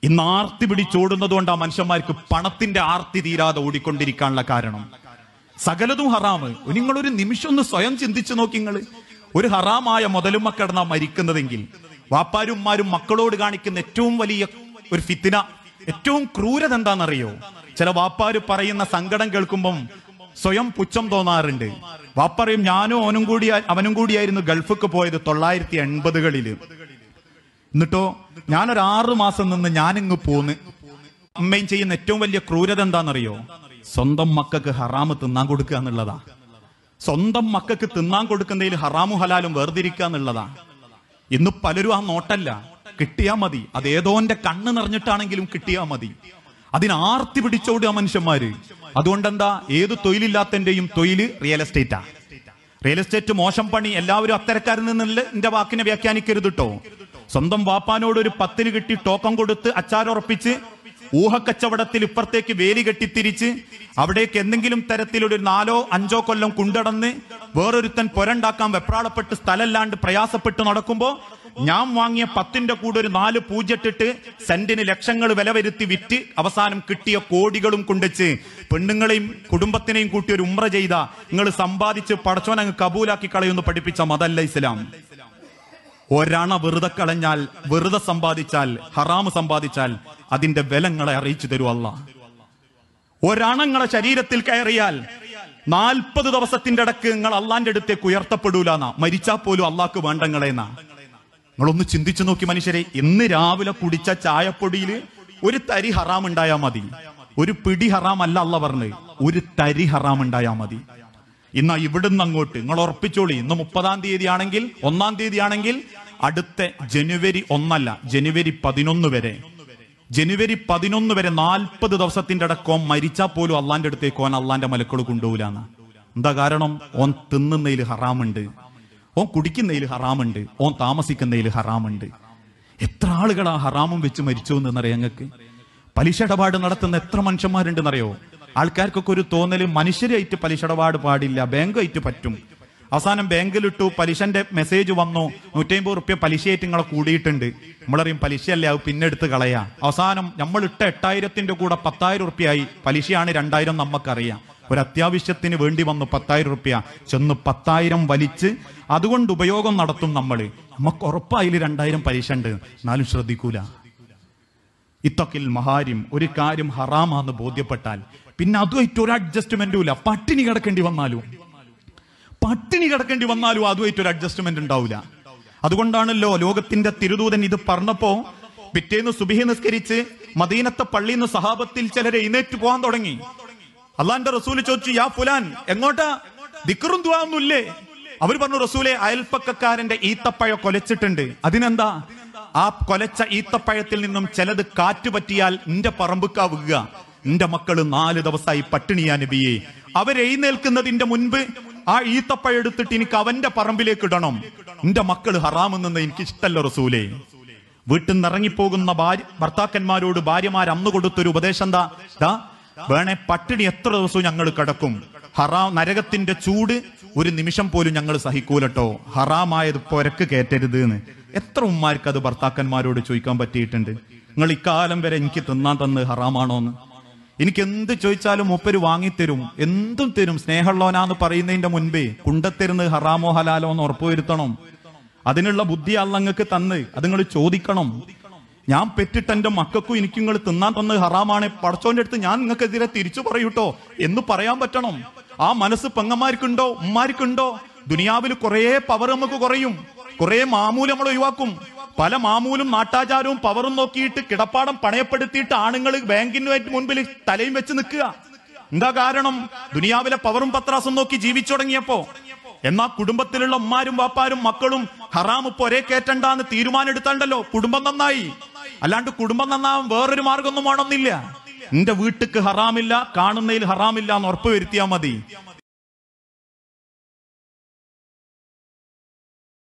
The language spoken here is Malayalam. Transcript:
ഇന്ന് ആർത്തി പിടിച്ചോടുന്നത് ആ മനുഷ്യന്മാർക്ക് പണത്തിന്റെ ആർത്തി തീരാതെ ഓടിക്കൊണ്ടിരിക്കാനുള്ള കാരണം സകലതും ഹറാമ് നിങ്ങളൊരു നിമിഷം ഒന്ന് സ്വയം ചിന്തിച്ചു നോക്കി നിങ്ങൾ ഒരു ഹറാമായ മുതലുമ്മ കിടന്നാ മരിക്കുന്നതെങ്കിൽ വാപ്പാരും ഉമ്മാരും മക്കളോട് കാണിക്കുന്ന ഏറ്റവും വലിയ ഒരു ഫിത്തിന ഏറ്റവും ക്രൂരത എന്താണെന്നറിയോ ചില വാപ്പാര് പറയുന്ന സങ്കടം കേൾക്കുമ്പം സ്വയം പുച്ഛം തോന്നാറുണ്ട് വാപ്പറയും ഞാനും അവനും കൂടി അവനും കൂടിയായിരുന്നു ഗൾഫിക്ക് പോയത് തൊള്ളായിരത്തി എൺപതുകളില് എന്നിട്ടോ ഞാനൊരു ആറു മാസം നിന്ന് ഞാനിങ്ങ് പോന്ന് അമ്മയും ചെയ്യുന്ന ഏറ്റവും വലിയ ക്രൂരത എന്താണെന്നറിയോ സ്വന്തം മക്കൾക്ക് ഹറാമ് തിന്നാൻ കൊടുക്കുക എന്നുള്ളതാ സ്വന്തം മക്കൾക്ക് തിന്നാൻ കൊടുക്കുന്നതിൽ ഹറാമും ഹലാലും വേർതിരിക്കുക എന്നുള്ളതാ ഇന്ന് പലരും ആ നോട്ടല്ല കിട്ടിയാ മതി അത് ഏതോന്റെ കണ്ണ് നിറഞ്ഞിട്ടാണെങ്കിലും കിട്ടിയാ മതി അതിന് ആർത്തി പിടിച്ചോടുക മനുഷ്യന്മാര് അതുകൊണ്ടെന്താ ഏത് തൊഴിലില്ലാത്തന്റെയും തൊഴില് റിയൽ എസ്റ്റേറ്റാ റിയൽ എസ്റ്റേറ്റ് മോശം പണി എല്ലാവരും അത്തരക്കാരിൽ നിന്നുള്ള എന്റെ വാക്കിനെ വ്യാഖ്യാനിക്കരുത് കേട്ടോ സ്വന്തം വാപ്പാനോട് ഒരു പത്തിന് കിട്ടി ടോക്കൺ കൊടുത്ത് അച്ചാറുറപ്പിച്ച് ഊഹക്കച്ചവടത്തിൽ ഇപ്പുറത്തേക്ക് വേലി കെട്ടിത്തിരിച്ച് അവിടേക്ക് എന്തെങ്കിലും തരത്തിലൊരു നാലോ അഞ്ചോ കൊല്ലം കുണ്ടടന്ന് വേറൊരുത്തൻ പൊരണ്ടാക്കാൻ വെപ്രാളപ്പെട്ട് സ്ഥലമല്ലാണ്ട് പ്രയാസപ്പെട്ട് നടക്കുമ്പോ ഞാൻ വാങ്ങിയ പത്തിന്റെ കൂടെ ഒരു നാല് പൂജ്യട്ടിട്ട് സെന്റിന് ലക്ഷങ്ങൾ വില വരുത്തി വിറ്റ് അവസാനം കിട്ടിയ കോടികളും കൊണ്ടുവച്ച് പെണ്ണുങ്ങളെയും കുടുംബത്തിനെയും കൂട്ടി ഒരു ഉമ്ര ചെയ്ത നിങ്ങൾ സമ്പാദിച്ച് പടച്ചോൻ അങ്ങ് കബൂലാക്കി കളയുമെന്ന് പഠിപ്പിച്ച മതല്ല ഇസ്ലാം ഒരണ വെറുതെ കളഞ്ഞാൽ വെറുതെ സമ്പാദിച്ചാൽ ഹറാമ് സമ്പാദിച്ചാൽ അതിന്റെ വിലങ്ങളെ അറിയിച്ചു തരൂ അല്ല ഒരണങ്ങളെ ശരീരത്തിൽ കയറിയാൽ നാൽപ്പത് ദിവസത്തിന്റെ ഇടക്ക് നിങ്ങൾ അള്ളാന്റെ അടുത്തേക്ക് ഉയർത്തപ്പെടൂലെന്നാ മരിച്ചാൽ പോലും അള്ളാക്ക് വേണ്ടങ്ങളെന്നാ നിങ്ങളൊന്ന് ചിന്തിച്ചു നോക്കി മനുഷ്യരെ ഇന്ന് രാവിലെ കുടിച്ച ചായപ്പൊടിയിൽ ഒരു തരി ഹറാം ഉണ്ടായാൽ മതി ഒരു പിടി ഹറാം അല്ല അല്ല പറഞ്ഞ് ഒരു തരി ഹറാം ഉണ്ടായാൽ മതി ഇന്ന് ഇവിടുന്ന് അങ്ങോട്ട് നിങ്ങൾ ഉറപ്പിച്ചോളി ഇന്ന് മുപ്പതാം തീയതി ആണെങ്കിൽ ഒന്നാം തീയതി ആണെങ്കിൽ അടുത്ത ജനുവരി ഒന്നല്ല ജനുവരി പതിനൊന്ന് വരെ ജനുവരി പതിനൊന്ന് വരെ നാൽപ്പത് ദിവസത്തിന്റെ അടക്കം മരിച്ചാൽ പോലും അള്ളാന്റെ അടുത്തേക്ക് ഓൻ അള്ളാന്റെ മലക്കൾ കൊണ്ടുപോകില്ലാന്ന് എന്താ കാരണം ഓൻ തിന്നുന്നതിൽ ഹറാമുണ്ട് ഓൻ കുടിക്കുന്നതിൽ ഹറാമുണ്ട് ഓൻ താമസിക്കുന്നതിൽ ഹറാമുണ്ട് എത്ര ആളുകളാ ഹറാമും വെച്ച് മരിച്ചു എന്നറിയാം ഞങ്ങൾക്ക് പലിശ ഇടപാട് നടത്തുന്ന എത്ര മനുഷ്യന്മാരുണ്ടെന്നറിയോ ആൾക്കാർക്കൊക്കെ ഒരു തോന്നല് മനുഷ്യരായിട്ട് പലിശ ഇടപാട് പാടില്ല ബാങ്കായിട്ട് പറ്റും അവസാനം ബാങ്കിലിട്ടു പലിശന്റെ മെസ്സേജ് വന്നു നൂറ്റമ്പത് റുപ്യ പലിശയായിട്ട് നിങ്ങളെ കൂടിയിട്ടുണ്ട് നമ്മളറിയും പലിശയല്ലേ അത് പിന്നെ എടുത്ത് കളയാ അവസാനം നമ്മൾ ഇട്ട എട്ടായിരത്തിന്റെ കൂടെ പത്തായിരം റുപ്യായി പലിശയാണ് രണ്ടായിരം നമുക്കറിയാം ഒരു അത്യാവശ്യത്തിന് വേണ്ടി വന്നു പത്തായിരം റുപ്യ ചെന്ന് പത്തായിരം വലിച്ച് അതുകൊണ്ട് ഉപയോഗം നടത്തും നമ്മൾ നമുക്ക് ഉറപ്പായില് രണ്ടായിരം പലിശ ഉണ്ട് എന്നാലും ശ്രദ്ധിക്കൂല ഇത്തൊക്കിൽ മഹാര്യം ഒരു കാര്യം ഹറാമാന്ന് ബോധ്യപ്പെട്ടാൽ പിന്നെ അതുമായിട്ട് ഒരു അഡ്ജസ്റ്റ്മെന്റും ഇല്ല പട്ടിണി കിടക്കേണ്ടി വന്നാലും പട്ടിണി കിടക്കേണ്ടി വന്നാലും അതുമായിട്ട് ഒരു അഡ്ജസ്റ്റ്മെന്റ് ഉണ്ടാവില്ല അതുകൊണ്ടാണല്ലോ ലോകത്തിന്റെ തിരുദൂതൻ ഇത് പറഞ്ഞപ്പോ പിറ്റേന്ന് സുബിഹി നിസ്കരിച്ച് മദീനത്തെ പള്ളിയിൽ നിന്ന് സഹാബത്തിൽ ചിലരെ എഴുന്നേറ്റ് പോകാൻ തുടങ്ങി അള്ളാന്റെ റസൂല് ചോദിച്ചു യാ ഫുലാൻ എങ്ങോട്ടാ ദിക്കറും ദുവാന്നില്ലേ അവർ പറഞ്ഞു റസൂലെ അയൽപ്പക്കക്കാരന്റെ ഈത്തപ്പഴ കൊലച്ചിട്ടുണ്ട് അതിനെന്താ ആ കൊലച്ച ഈത്തപ്പഴത്തിൽ നിന്നും ചിലത് കാറ്റ് പറ്റിയാൽ നിന്റെ പറമ്പുക്കാവുക നിന്റെ മക്കള് നാല് ദിവസമായി പട്ടിണിയാ നബിയെ അവരെഴുന്നേൽക്കുന്നതിന്റെ മുൻപ് ആ ഈത്തപ്പഴം എടുത്തിട്ട് എനിക്ക് അവന്റെ പറമ്പിലേക്ക് ഇടണം നിന്റെ മക്കള് ഹറാമെന്ന് എനിക്ക് ഇഷ്ടല്ല റസൂലേ വീട്ടിൽ നിന്ന് ഇറങ്ങിപ്പോകുന്ന ഭാര്യ ഭർത്താക്കന്മാരോട് ഭാര്യമാർ അന്ന് കൊടുത്തൊരു ഉപദേശം എന്താ ദാ വേണേ പട്ടിണി എത്ര ദിവസവും ഞങ്ങൾ കിടക്കും ഹറാം നരകത്തിന്റെ ചൂട് ഒരു നിമിഷം പോലും ഞങ്ങൾ സഹിക്കൂലട്ടോ ഹറാമായത് പൊരക്ക് കയറ്റരുത് എന്ന് എത്ര ഉമ്മാർക്ക് അത് ഭർത്താക്കന്മാരോട് ചോദിക്കാൻ പറ്റിയിട്ടുണ്ട് നിങ്ങൾ ഇക്കാലം വരെ എനിക്ക് തിന്നാൻ തന്ന് ഹറാമാണോന്ന് എനിക്ക് എന്ത് ചോദിച്ചാലും മൂപ്പര് വാങ്ങിത്തരും എന്തും തരും സ്നേഹമുള്ളവനാന്ന് പറയുന്നതിന്റെ മുൻപേ കുണ്ടത്തരുന്ന് ഹറാമോ ഹലാലോ എന്ന് ഉറപ്പുവരുത്തണം അതിനുള്ള ബുദ്ധി അള്ളങ്ങൾക്ക് തന്ന് അത് നിങ്ങൾ ചോദിക്കണം ഞാൻ പെറ്റിട്ട് എന്റെ മക്കൾക്കും എനിക്കും നിങ്ങൾ തിന്നാൻ തന്ന് ഹറാമാണ് പടച്ചോന്റെ അടുത്ത് ഞാൻ നിങ്ങൾക്കെതിരെ തിരിച്ചു പറയൂട്ടോ എന്ന് പറയാൻ പറ്റണം ആ മനസ്സ് പെങ്ങന്മാർക്കുണ്ടോ ഉമ്മാർക്കുണ്ടോ ദുനിയാവിൽ കുറേ പവർ നമുക്ക് കുറയും കുറേ മാമൂല് നമ്മൾ ഒഴിവാക്കും പല മാമൂലും നാട്ടാചാരവും പവറും നോക്കിയിട്ട് കിടപ്പാടം പണയപ്പെടുത്തിയിട്ട് ആണുങ്ങൾ ബാങ്കിന് മുൻപിൽ തലയും വെച്ച് നിൽക്കുക എന്താ കാരണം ദുനിയാവിലെ പവറും പത്രാസും നോക്കി ജീവിച്ചു തുടങ്ങിയപ്പോ എന്നാ കുടുംബത്തിലുള്ള ഉമ്മാരും വാപ്പാരും മക്കളും ഹറാം ഇപ്പൊ ഒരേ കേറ്റണ്ടെന്ന് തീരുമാനം എടുത്തണ്ടല്ലോ കുടുംബം നന്നായി അല്ലാണ്ട് കുടുംബം നന്നാവാൻ വേറൊരു മാർഗമൊന്നും വേണമെന്നില്ല നിന്റെ വീട്ടിക്ക് ഹറാമില്ല കാണുന്നതിൽ ഹറാമില്ല എന്ന് ഉറപ്പ് വരുത്തിയാൽ മതി